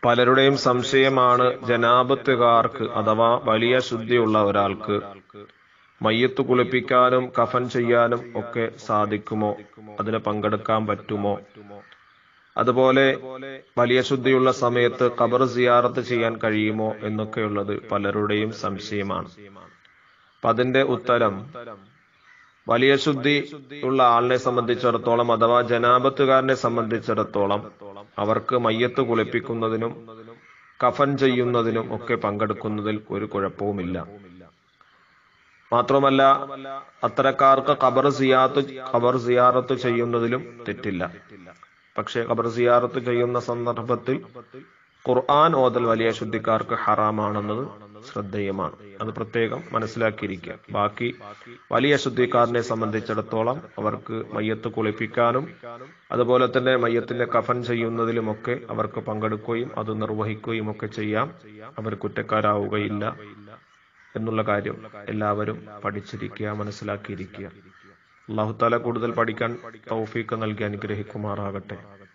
പലരുടെയും സംശയമാണ് ജനാപത്തുകാർക്ക് അഥവാ വലിയ ശുദ്ധിയുള്ള ഒരാൾക്ക് മയ്യത്ത് കുളിപ്പിക്കാനും കഫൻ ചെയ്യാനും ഒക്കെ സാധിക്കുമോ അതിന് പങ്കെടുക്കാൻ പറ്റുമോ അതുപോലെ വലിയ ശുദ്ധിയുള്ള സമയത്ത് ഖബർ സിയാറത്ത് ചെയ്യാൻ കഴിയുമോ എന്നൊക്കെയുള്ളത് പലരുടെയും സംശയമാണ് അപ്പൊ അതിന്റെ ഉത്തരം വലിയ ശുദ്ധി ഉള്ള ആളിനെ സംബന്ധിച്ചിടത്തോളം അഥവാ ജനാപത്തുകാരനെ സംബന്ധിച്ചിടത്തോളം അവർക്ക് മയ്യത്ത് കുളിപ്പിക്കുന്നതിനും കഫൻ ചെയ്യുന്നതിനും ഒക്കെ പങ്കെടുക്കുന്നതിൽ ഒരു കുഴപ്പവുമില്ല മാത്രമല്ല അത്തരക്കാർക്ക് ഖബർ സിയാത്ത് ഖബർ സിയാറത്ത് ചെയ്യുന്നതിലും തെറ്റില്ല പക്ഷേ ഖബർ സിയാറത്ത് ചെയ്യുന്ന സന്ദർഭത്തിൽ ഖുർആൻ ഓതൽ വലിയ ശുദ്ധിക്കാർക്ക് ഹറാമാണെന്നത് ശ്രദ്ധേയമാണ് അത് പ്രത്യേകം മനസ്സിലാക്കിയിരിക്കുക ബാക്കി വലിയ ശുദ്ധിക്കാരനെ സംബന്ധിച്ചിടത്തോളം അവർക്ക് മയ്യത്ത് കുളിപ്പിക്കാനും അതുപോലെ തന്നെ മയ്യത്തിന്റെ കഫൻ ചെയ്യുന്നതിലുമൊക്കെ അവർക്ക് പങ്കെടുക്കുകയും അത് നിർവഹിക്കുകയും ഒക്കെ ചെയ്യാം അവർ കുറ്റക്കാരാവുകയില്ല എന്നുള്ള കാര്യം എല്ലാവരും പഠിച്ചിരിക്കുക മനസ്സിലാക്കിയിരിക്കുക അള്ളാഹുത്താല കൂടുതൽ പഠിക്കാൻ തൗഫീക്ക് നൽകി അനുഗ്രഹിക്കുമാറാകട്ടെ